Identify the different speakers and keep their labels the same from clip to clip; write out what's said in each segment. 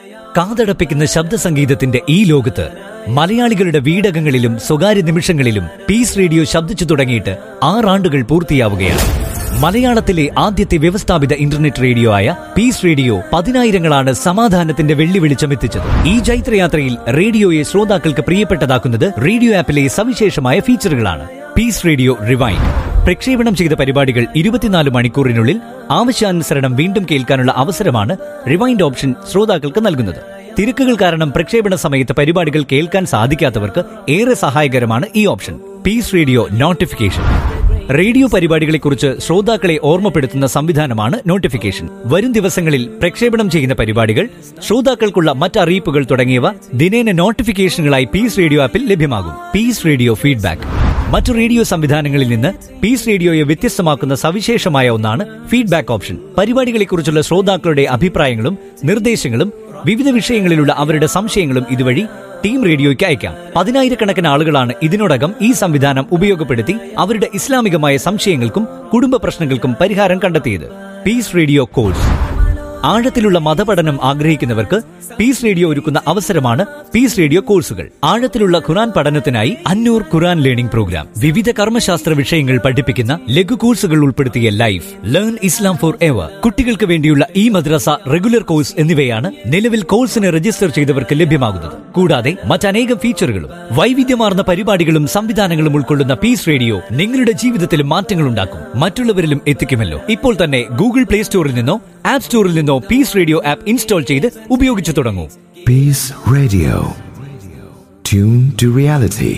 Speaker 1: കാതടപ്പിക്കുന്ന ശബ്ദ സംഗീതത്തിന്റെ ഈ ലോകത്ത് മലയാളികളുടെ വീടകങ്ങളിലും സ്വകാര്യ നിമിഷങ്ങളിലും പീസ് റേഡിയോ ശബ്ദിച്ചു തുടങ്ങിയിട്ട് ആറാണ്ടുകൾ പൂർത്തിയാവുകയാണ് മലയാളത്തിലെ ആദ്യത്തെ വ്യവസ്ഥാപിത ഇന്റർനെറ്റ് റേഡിയോ ആയ പീസ് റേഡിയോ പതിനായിരങ്ങളാണ് സമാധാനത്തിന്റെ വെള്ളി വെളിച്ചമെത്തിച്ചത് ഈ ജൈത്രയാത്രയിൽ റേഡിയോയെ ശ്രോതാക്കൾക്ക് പ്രിയപ്പെട്ടതാക്കുന്നത് റേഡിയോ ആപ്പിലെ സവിശേഷമായ ഫീച്ചറുകളാണ് പീസ് റേഡിയോ റിവൈൻ പ്രക്ഷേപണം ചെയ്ത പരിപാടികൾ ഇരുപത്തിനാല് മണിക്കൂറിനുള്ളിൽ ആവശ്യാനുസരണം വീണ്ടും കേൾക്കാനുള്ള അവസരമാണ് റിവൈൻഡ് ഓപ്ഷൻ ശ്രോതാക്കൾക്ക് നൽകുന്നത് തിരക്കുകൾ കാരണം പ്രക്ഷേപണ സമയത്ത് പരിപാടികൾ കേൾക്കാൻ സാധിക്കാത്തവർക്ക് ഏറെ സഹായകരമാണ് ഈ option peace radio notification radio പരിപാടികളെക്കുറിച്ച് ശ്രോതാക്കളെ ഓർമ്മപ്പെടുത്തുന്ന സംവിധാനമാണ് നോട്ടിഫിക്കേഷൻ വരും ദിവസങ്ങളിൽ പ്രക്ഷേപണം ചെയ്യുന്ന പരിപാടികൾ ശ്രോതാക്കൾക്കുള്ള മറ്ററിയിപ്പുകൾ തുടങ്ങിയവ ദിനേന നോട്ടിഫിക്കേഷനുകളായി പീസ് റേഡിയോ ആപ്പിൽ ലഭ്യമാകും പീസ് റേഡിയോ ഫീഡ്ബാക്ക് മറ്റു റേഡിയോ സംവിധാനങ്ങളിൽ നിന്ന് പീസ് റേഡിയോയെ വ്യത്യസ്തമാക്കുന്ന സവിശേഷമായ ഒന്നാണ് ഫീഡ്ബാക്ക് ഓപ്ഷൻ പരിപാടികളെക്കുറിച്ചുള്ള ശ്രോതാക്കളുടെ അഭിപ്രായങ്ങളും നിർദ്ദേശങ്ങളും വിവിധ വിഷയങ്ങളിലുള്ള അവരുടെ സംശയങ്ങളും ഇതുവഴി ടീം റേഡിയോയ്ക്ക് അയക്കാം പതിനായിരക്കണക്കിന് ആളുകളാണ് ഇതിനോടകം ഈ സംവിധാനം ഉപയോഗപ്പെടുത്തി അവരുടെ ഇസ്ലാമികമായ സംശയങ്ങൾക്കും കുടുംബ പ്രശ്നങ്ങൾക്കും പരിഹാരം കണ്ടെത്തിയത് പീസ് റേഡിയോ കോഴ്സ് ആഴത്തിലുള്ള മതപഠനം ആഗ്രഹിക്കുന്നവർക്ക് പീസ് റേഡിയോ ഒരുക്കുന്ന അവസരമാണ് പീസ് റേഡിയോ കോഴ്സുകൾ ആഴത്തിലുള്ള ഖുറാൻ പഠനത്തിനായി അന്നൂർ ഖുറാൻ ലേണിംഗ് പ്രോഗ്രാം വിവിധ കർമ്മശാസ്ത്ര വിഷയങ്ങൾ പഠിപ്പിക്കുന്ന ലഘു കോഴ്സുകൾ ഉൾപ്പെടുത്തിയ life learn Islam forever കുട്ടികൾക്ക് വേണ്ടിയുള്ള ഈ മദ്രസ റെഗുലർ കോഴ്സ് എന്നിവയാണ് നിലവിൽ കോഴ്സിന് രജിസ്റ്റർ ചെയ്തവർക്ക് ലഭ്യമാകുന്നത് കൂടാതെ മറ്റനേകം ഫീച്ചറുകളും വൈവിധ്യമാർന്ന പരിപാടികളും സംവിധാനങ്ങളും ഉൾക്കൊള്ളുന്ന പീസ് റേഡിയോ നിങ്ങളുടെ ജീവിതത്തിൽ മാറ്റങ്ങൾ ഉണ്ടാക്കും മറ്റുള്ളവരിലും എത്തിക്കുമല്ലോ ഇപ്പോൾ തന്നെ ഗൂഗിൾ പ്ലേ സ്റ്റോറിൽ നിന്നോ ആപ്പ് സ്റ്റോറിൽ നിന്നോ പീസ് റേഡിയോ ആപ്പ് ഇൻസ്റ്റാൾ ചെയ്ത് ഉപയോഗിച്ചു തുടങ്ങൂ
Speaker 2: Peace Radio. Tune to reality.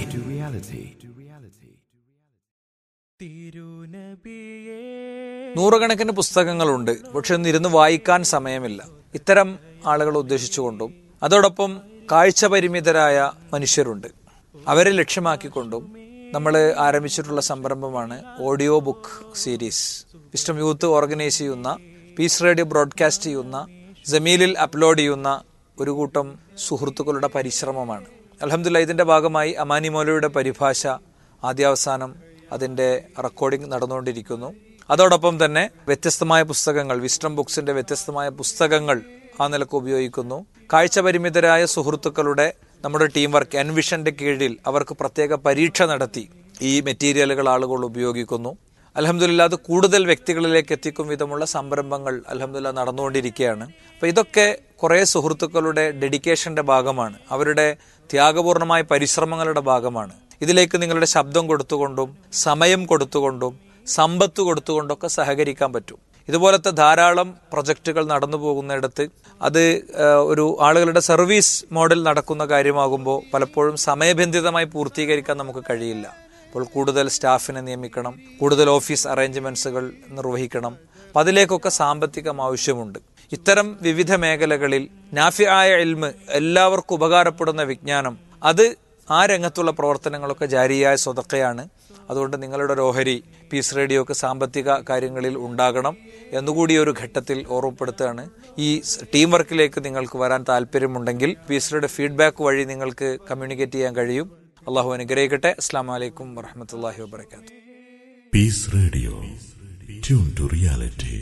Speaker 3: നൂറുകണക്കിന് പുസ്തകങ്ങളുണ്ട് പക്ഷെ ഒന്നിരുന്ന് വായിക്കാൻ സമയമില്ല ഇത്തരം ആളുകളെ ഉദ്ദേശിച്ചുകൊണ്ടും അതോടൊപ്പം കാഴ്ച പരിമിതരായ മനുഷ്യരുണ്ട് അവരെ ലക്ഷ്യമാക്കിക്കൊണ്ടും നമ്മൾ ആരംഭിച്ചിട്ടുള്ള സംരംഭമാണ് audio book series wisdom youth organise ചെയ്യുന്ന പീസ് റേഡിയോ ബ്രോഡ്കാസ്റ്റ് ചെയ്യുന്ന ജമീലിൽ അപ്ലോഡ് ചെയ്യുന്ന ഒരു കൂട്ടം സുഹൃത്തുക്കളുടെ പരിശ്രമമാണ് അലഹമില്ല ഇതിന്റെ ഭാഗമായി അമാനി മൗലയുടെ പരിഭാഷ ആദ്യാവസാനം അതിന്റെ റെക്കോർഡിംഗ് നടന്നുകൊണ്ടിരിക്കുന്നു അതോടൊപ്പം തന്നെ വ്യത്യസ്തമായ പുസ്തകങ്ങൾ വിസ്റ്റം ബുക്സിന്റെ വ്യത്യസ്തമായ പുസ്തകങ്ങൾ ആ നിലക്ക് ഉപയോഗിക്കുന്നു കാഴ്ച പരിമിതരായ സുഹൃത്തുക്കളുടെ നമ്മുടെ ടീം വർക്ക് എൻവിഷന്റെ കീഴിൽ അവർക്ക് പ്രത്യേക പരീക്ഷ നടത്തി ഈ മെറ്റീരിയലുകൾ ആളുകൾ ഉപയോഗിക്കുന്നു അലഹമില്ല അത് കൂടുതൽ വ്യക്തികളിലേക്ക് എത്തിക്കും വിധമുള്ള സംരംഭങ്ങൾ അലഹമില്ല നടന്നുകൊണ്ടിരിക്കുകയാണ് അപ്പൊ ഇതൊക്കെ കുറെ സുഹൃത്തുക്കളുടെ ഡെഡിക്കേഷന്റെ ഭാഗമാണ് അവരുടെ ത്യാഗപൂർണമായ പരിശ്രമങ്ങളുടെ ഭാഗമാണ് ഇതിലേക്ക് നിങ്ങളുടെ ശബ്ദം കൊടുത്തുകൊണ്ടും സമയം കൊടുത്തുകൊണ്ടും സമ്പത്ത് കൊടുത്തുകൊണ്ടൊക്കെ സഹകരിക്കാൻ പറ്റും ഇതുപോലത്തെ ധാരാളം പ്രൊജക്റ്റുകൾ നടന്നു പോകുന്നിടത്ത് അത് ഏഹ്, ഒരു ആളുകളുടെ സർവീസ് മോഡൽ നടക്കുന്ന കാര്യമാകുമ്പോൾ പലപ്പോഴും സമയബന്ധിതമായി പൂർത്തീകരിക്കാൻ നമുക്ക് കഴിയില്ല അപ്പോൾ കൂടുതൽ സ്റ്റാഫിനെ നിയമിക്കണം കൂടുതൽ ഓഫീസ് അറേഞ്ച്മെന്റ്സുകൾ നിർവഹിക്കണം അപ്പം അതിലേക്കൊക്കെ സാമ്പത്തികം ആവശ്യമുണ്ട് ഇത്തരം വിവിധ മേഖലകളിൽ നാഫിയായ എൽമ് എല്ലാവർക്കും ഉപകാരപ്പെടുന്ന വിജ്ഞാനം അത് ആ രംഗത്തുള്ള പ്രവർത്തനങ്ങളൊക്കെ ജാരിയായ സ്വതക്കയാണ് അതുകൊണ്ട് നിങ്ങളുടെ ഒരു ഓഹരി പീസ് റേഡിയോക്ക് സാമ്പത്തിക കാര്യങ്ങളിൽ ഉണ്ടാകണം എന്നുകൂടി ഒരു ഘട്ടത്തിൽ ഓർമ്മപ്പെടുത്തുകയാണ് ഈ സ് ടീം വർക്കിലേക്ക് നിങ്ങൾക്ക് വരാൻ താല്പര്യമുണ്ടെങ്കിൽ പീസ് റേഡിയോ ഫീഡ്ബാക്ക് വഴി നിങ്ങൾക്ക് കമ്മ്യൂണിക്കേറ്റ് ചെയ്യാൻ കഴിയും അള്ളാഹു അനുഗ്രഹിക്കട്ടെ അസ്സാം വലൈക്കും വറഹമത്തല്ലാഹി വാബർക്കാത്തു
Speaker 4: Peace Radio. Tune to reality.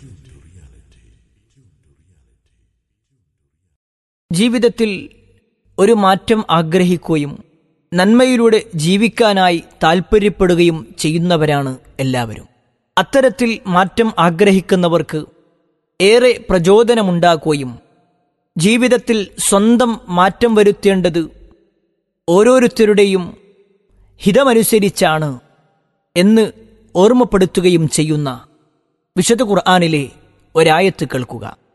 Speaker 5: ജീവിതത്തിൽ ഒരു മാറ്റം ആഗ്രഹിക്കുകയും നന്മയിലൂടെ ജീവിക്കാനായി താൽപ്പര്യപ്പെടുകയും ചെയ്യുന്നവരാണ് എല്ലാവരും അത്തരത്തിൽ മാറ്റം ആഗ്രഹിക്കുന്നവർക്ക് ഏറെ പ്രചോദനമുണ്ടാക്കുകയും ജീവിതത്തിൽ സ്വന്തം മാറ്റം വരുത്തേണ്ടത് ഓരോരുത്തരുടെയും ഹിതമനുസരിച്ചാണ് എന്ന് ഓർമ്മപ്പെടുത്തുകയും ചെയ്യുന്ന വിശുദ്ധ ഖുർആാനിലെ ഒരായത്ത് കേൾക്കുക